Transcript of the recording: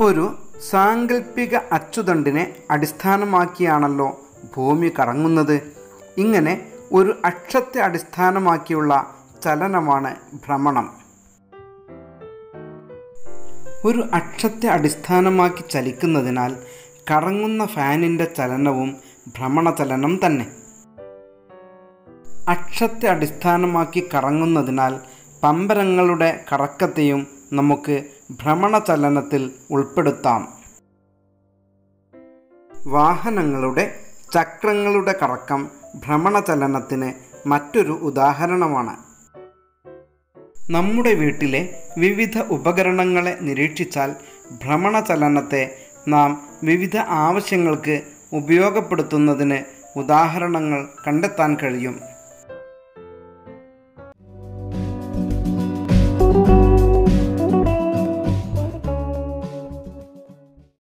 ഒരു സാങ്കല്പിക അച്ചുതണ്ടിനെ അടിസ്ഥാനമാക്കിയാണല്ലോ ഭൂമി കറങ്ങുന്നത് ഇങ്ങനെ ഒരു അക്ഷത്തെ അടിസ്ഥാനമാക്കിയുള്ള ചലനമാണ് ഭ്രമണം ഒരു അക്ഷത്തെ അടിസ്ഥാനമാക്കി ചലിക്കുന്നതിനാൽ കറങ്ങുന്ന ഫാനിൻ്റെ ചലനവും ഭ്രമണചലനം തന്നെ അക്ഷത്തെ അടിസ്ഥാനമാക്കി കറങ്ങുന്നതിനാൽ പമ്പരങ്ങളുടെ കറക്കത്തെയും നമുക്ക് ഭ്രമണചലനത്തിൽ ഉൾപ്പെടുത്താം വാഹനങ്ങളുടെ ചക്രങ്ങളുടെ കറക്കം ഭ്രമണചലനത്തിന് മറ്റൊരു ഉദാഹരണമാണ് നമ്മുടെ വീട്ടിലെ വിവിധ ഉപകരണങ്ങളെ നിരീക്ഷിച്ചാൽ ഭ്രമണചലനത്തെ നാം വിവിധ ആവശ്യങ്ങൾക്ക് ഉപയോഗപ്പെടുത്തുന്നതിന് ഉദാഹരണങ്ങൾ കണ്ടെത്താൻ കഴിയും